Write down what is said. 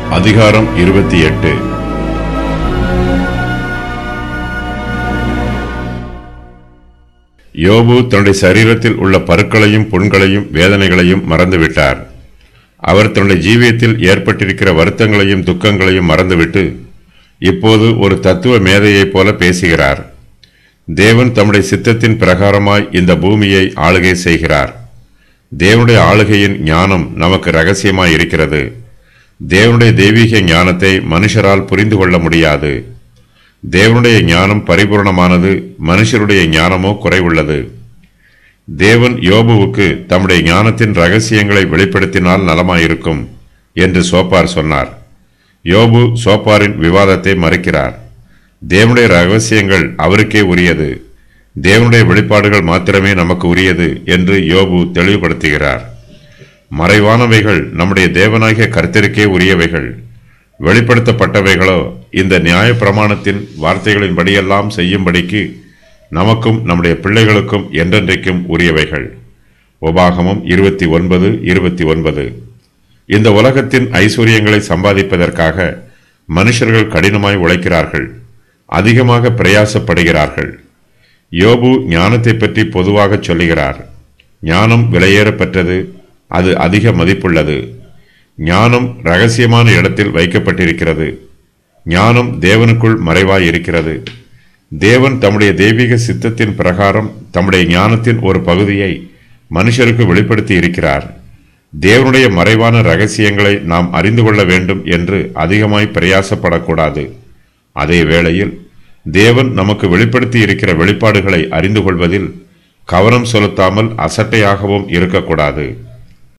அதிகாரம் இருபத்தி எட்டு யோபு தன்னுடைய சரீரத்தில் உள்ள பருக்களையும் புண்களையும் வேதனைகளையும் மறந்துவிட்டார் அவர் தன்னுடைய ஜீவியத்தில் ஏற்பட்டிருக்கிற வருத்தங்களையும் துக்கங்களையும் மறந்துவிட்டு இப்போது ஒரு தத்துவ மேதையைப் போல பேசுகிறார் தேவன் தம்முடைய சித்தத்தின் பிரகாரமாய் இந்த பூமியை ஆளுகை செய்கிறார் தேவனுடைய ஆளுகையின் ஞானம் நமக்கு ரகசியமாய் இருக்கிறது தேவனுடைய தெய்வீக ஞானத்தை மனுஷரால் புரிந்து கொள்ள முடியாது தேவனுடைய ஞானம் பரிபூர்ணமானது மனுஷருடைய ஞானமோ குறைவுள்ளது தேவன் யோபுவுக்கு தம்முடைய ஞானத்தின் ரகசியங்களை வெளிப்படுத்தினால் நலமாயிருக்கும் என்று சோப்பார் சொன்னார் யோபு சோப்பாரின் விவாதத்தை மறுக்கிறார் தேவனுடைய ரகசியங்கள் அவருக்கே உரியது தேவனுடைய வெளிப்பாடுகள் மாத்திரமே நமக்கு உரியது என்று யோபு தெளிவுபடுத்துகிறார் மறைவானவைகள் நம்முடைய தேவனாகிய கர்த்தருக்கே உரியவைகள் வெளிப்படுத்தப்பட்டவைகளோ இந்த நியாய பிரமாணத்தின் வார்த்தைகளின்படியெல்லாம் செய்யும்படிக்கு நமக்கும் நம்முடைய பிள்ளைகளுக்கும் என்றென்றைக்கும் உரியவைகள் உபாகமம் இருபத்தி ஒன்பது இருபத்தி ஒன்பது இந்த உலகத்தின் ஐஸ்வர்யங்களை சம்பாதிப்பதற்காக மனுஷர்கள் கடினமாய் உழைக்கிறார்கள் அதிகமாக பிரயாசப்படுகிறார்கள் யோபு ஞானத்தை பற்றி பொதுவாக சொல்லுகிறார் ஞானம் விலையேறப்பெற்றது அது அதிக மதிப்புள்ளது ஞானம் ரகசியமான இடத்தில் வைக்கப்பட்டிருக்கிறது ஞானம் தேவனுக்குள் மறைவாய் இருக்கிறது தேவன் தம்முடைய தெய்வீக சித்தத்தின் பிரகாரம் தம்முடைய ஞானத்தின் ஒரு பகுதியை மனுஷருக்கு வெளிப்படுத்தி இருக்கிறார் தேவனுடைய மறைவான ரகசியங்களை நாம் அறிந்து கொள்ள வேண்டும் என்று அதிகமாய் பிரயாசப்படக்கூடாது அதே வேளையில் தேவன் நமக்கு வெளிப்படுத்தி இருக்கிற வெளிப்பாடுகளை அறிந்து கொள்வதில் கவனம் செலுத்தாமல் அசட்டையாகவும் இருக்கக்கூடாது